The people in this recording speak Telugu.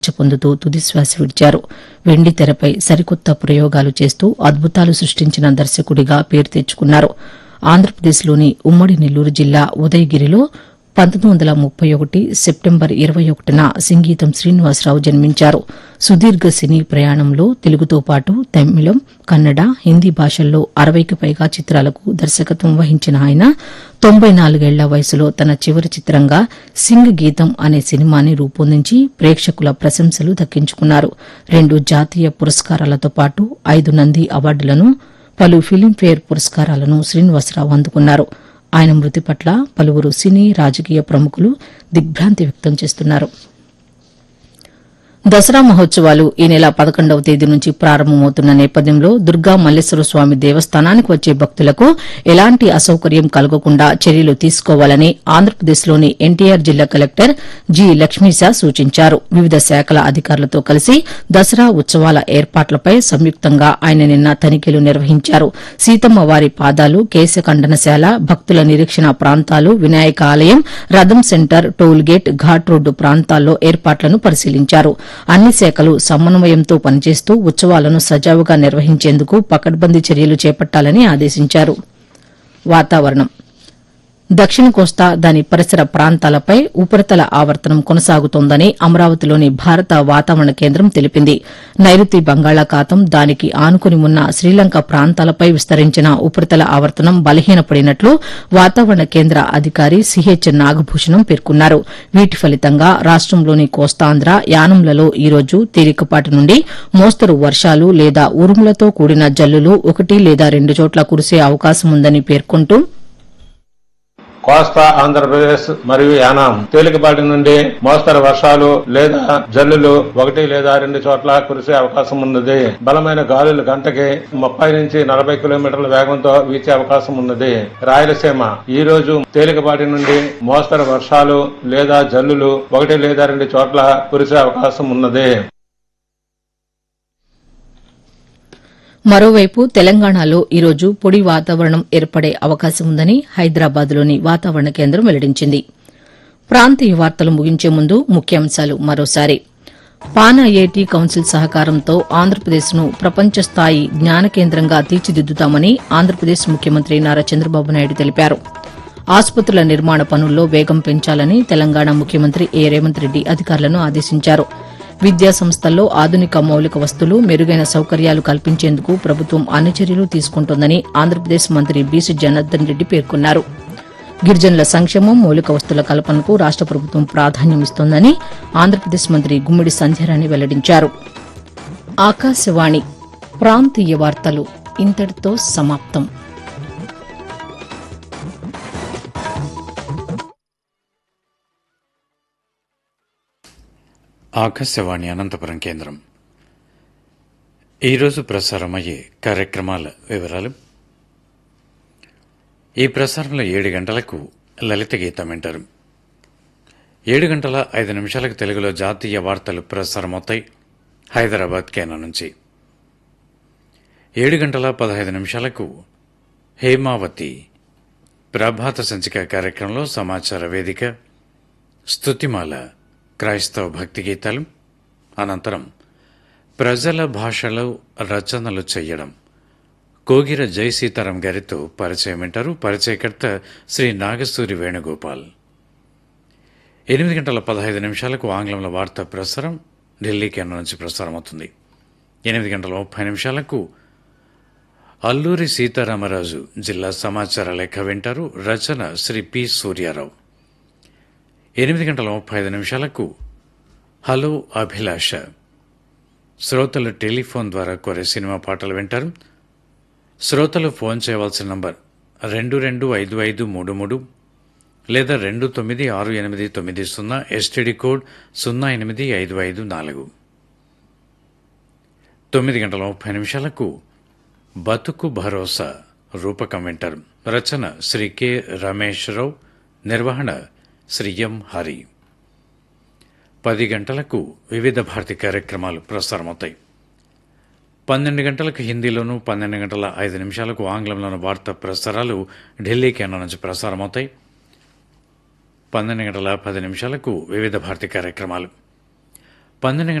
పొందుతూ తుదిశ్వాస విడిచారు వెండి తెరపై సరికొత్త ప్రయోగాలు చేస్తూ అద్భుతాలు సృష్టించిన దర్శకుడిగా పేరు తెచ్చుకున్నారు ఆంధ్రప్రదేశ్లోని ఉమ్మడి నెల్లూరు జిల్లా ఉదయగిరిలో పంతొమ్మిది వందల ముప్పై ఒకటి సెప్టెంబర్ ఇరవై ఒకటిన సింగీతం శ్రీనివాసరావు జన్మించారు సుదీర్ఘ సినీ ప్రయాణంలో తెలుగుతో పాటు తమిళం కన్నడ హిందీ భాషల్లో అరవైకి పైగా చిత్రాలకు దర్శకత్వం వహించిన ఆయన తొంభై నాలుగేళ్ల వయసులో తన చివరి చిత్రంగా సింగ్ గీతం అనే సినిమాని రూపొందించి ప్రేక్షకుల ప్రశంసలు దక్కించుకున్నారు రెండు జాతీయ పురస్కారాలతో పాటు ఐదు నంది అవార్డులను పలు ఫిలింఫేర్ పురస్కారాలను శ్రీనివాసరావు అందుకున్నారు ఆయన మృతి పట్ల పలువురు సినీ రాజకీయ ప్రముఖులు దిగ్భ్రాంతి వ్యక్తం చేస్తున్నారు దసరా మహోత్సవాలు ఈ నెల పదకొండవ తేదీ నుంచి ప్రారంభమవుతున్న నేపథ్యంలో దుర్గా మల్లేశ్వర స్వామి దేవస్థానానికి వచ్చే భక్తులకు ఎలాంటి అసౌకర్యం కలగకుండా చర్యలు తీసుకోవాలని ఆంధ్రప్రదేశ్లోని ఎన్టీఆర్ జిల్లా కలెక్టర్ జి లక్ష్మీశా సూచించారు వివిధ శాఖల అధికారులతో కలిసి దసరా ఉత్సవాల ఏర్పాట్లపై సంయుక్తంగా ఆయన నిన్న తనిఖీలు నిర్వహించారు సీతమ్మ వారి పాదాలు కేశఖండనశాల భక్తుల నిరీక్షణ ప్రాంతాలు వినాయక ఆలయం రథం centre toll gate ghat road ప్రాంతాల్లో ఏర్పాట్లను పరిశీలించారు అన్ని శాఖలు సమన్వయంతో పనిచేస్తూ ఉత్సవాలను సజావుగా నిర్వహించేందుకు పకడ్బందీ చర్యలు చేపట్టాలని ఆదేశించారు వాతావరణం దక్షిణ కోస్తా దాని పరిసర ప్రాంతాలపై ఉపరితల ఆవర్తనం కొనసాగుతోందని అమరావతిలోని భారత వాతావరణ కేంద్రం తెలిపింది నైరుతి బంగాళాఖాతం దానికి ఆనుకుని ఉన్న శ్రీలంక ప్రాంతాలపై విస్తరించిన ఉపరితల ఆవర్తనం బలహీనపడినట్లు వాతావరణ కేంద్ర అధికారి సిహెచ్ నాగభూషణం పేర్కొన్నారు వీటి ఫలితంగా రాష్టంలోని కోస్తాంధ్ర యానంలలో ఈ రోజు తేలికపాటి నుండి మోస్తరు వర్షాలు లేదా ఉరుములతో కూడిన జల్లులు ఒకటి లేదా రెండు చోట్ల కురిసే అవకాశం ఉందని పేర్కొంటూ కోస్తా ఆంధ్రప్రదేశ్ మరియు యానాం తేలికపాటి నుండి మోస్తరు వర్షాలు లేదా జల్లులు ఒకటి లేదా రెండు చోట్ల కురిసే అవకాశం ఉన్నది బలమైన గాలులు గంటకి ముప్పై నుంచి నలభై కిలోమీటర్ల వేగంతో వీచే అవకాశం ఉన్నది రాయలసీమ ఈ రోజు తేలికపాటి నుండి మోస్తరు వర్షాలు లేదా జల్లులు ఒకటి లేదా రెండు చోట్ల కురిసే అవకాశం ఉన్నది మరోవైపు తెలంగాణలో ఈరోజు పొడి వాతావరణం ఏర్పడే అవకాశం ఉందని హైదరాబాద్లోని వాతావరణ కేంద్రం వెల్లడించింది ప్రాంతీయ వార్తలు ముగించే ముందు ముఖ్యాంశాలు మరోసారి పానా ఏటీ కౌన్సిల్ సహకారంతో ఆంధ్రప్రదేశ్ను ప్రపంచ స్థాయి జ్ఞాన కేంద్రంగా తీర్చిదిద్దుతామని ఆంధ్రప్రదేశ్ ముఖ్యమంత్రి నారా చంద్రబాబు నాయుడు తెలిపారు ఆసుపత్రుల నిర్మాణ పనుల్లో వేగం పెంచాలని తెలంగాణ ముఖ్యమంత్రి ఏ రేవంత్ రెడ్డి అధికారులను ఆదేశించారు విద్యా సంస్థల్లో ఆధునిక మౌలిక వస్తువులు మెరుగైన సౌకర్యాలు కల్పించేందుకు ప్రభుత్వం అన్ని చర్యలు తీసుకుంటోందని ఆంధ్రప్రదేశ్ మంత్రి బీసీ జనార్దన్ రెడ్డి పేర్కొన్నారు గిరిజనుల సంక్షేమం మౌలిక వస్తువుల కల్పనకు రాష్ట ప్రభుత్వం ప్రాధాన్యమిస్తోందని ఆంధ్రప్రదేశ్ మంత్రి గుమ్మిడి సంధ్యారాణి వెల్లడించారు ఆకాశవాణి ప్రాంతీయ వార్తలు ఇంతటితో సమాప్తం ఆకాశవాణి అనంతపురం కేంద్రం ఈరోజు ప్రసారమయ్యే కార్యక్రమాల వివరాలు ఈ ప్రసారంలో ఏడు గంటలకు లలిత గీతం వింటారు ఏడు గంటల ఐదు నిమిషాలకు తెలుగులో జాతీయ వార్తలు ప్రసారమవుతాయి హైదరాబాద్ కేంద్రం నుంచి ఏడు గంటల పదహైదు నిమిషాలకు హేమావతి ప్రభాత సంచిక కార్యక్రమంలో సమాచార వేదిక స్తుతిమాల క్రైస్తవ భక్తి గీతాలు అనంతరం ప్రజల భాషలో రచనలు చేయడం కోగిర జై సీతారాం గారితో పరిచయం వింటారు పరిచయకర్త శ్రీ నాగసూరి వేణుగోపాల్ ఎనిమిది గంటల పదహైదు నిమిషాలకు ఆంగ్లంలో వార్తా ప్రసారం ఢిల్లీ కేంద్రం నుంచి ప్రసారం అవుతుంది ఎనిమిది గంటల ముప్పై నిమిషాలకు అల్లూరి సీతారామరాజు జిల్లా సమాచార లేఖ వింటారు రచన శ్రీ పి సూర్యారావు ఎనిమిది గంటల ముప్పై ఐదు నిమిషాలకు హలో అభిలాష శ్రోతలు టెలిఫోన్ ద్వారా కోరే సినిమా పాటలు వింటారు శ్రోతలు ఫోన్ చేయవలసిన నంబర్ రెండు రెండు ఐదు ఐదు మూడు మూడు లేదా రెండు తొమ్మిది ఆరు ఎనిమిది తొమ్మిది సున్నా ఎస్టీడీ కోడ్ సున్నా ఎనిమిది ఐదు ఐదు నాలుగు తొమ్మిది గంటల ముప్పై నిమిషాలకు బతుకు భరోసా రూపకం వింటారు రచన శ్రీ కె రమేశ్వరరావు నిర్వహణ శ్రీ ఎం హరి పది గంటలకు వివిధ భారతి కార్యక్రమాలు ప్రసారమవుతాయి పన్నెండు గంటలకు హిందీలోను పన్నెండు గంటల ఐదు నిమిషాలకు ఆంగ్లంలోను వార్తా ప్రసారాలు ఢిల్లీ కేంద్రం నుంచి ప్రసారమవుతాయి పన్నెండు గంటల పది నిమిషాలకు వివిధ భారతి కార్యక్రమాలు పన్నెండు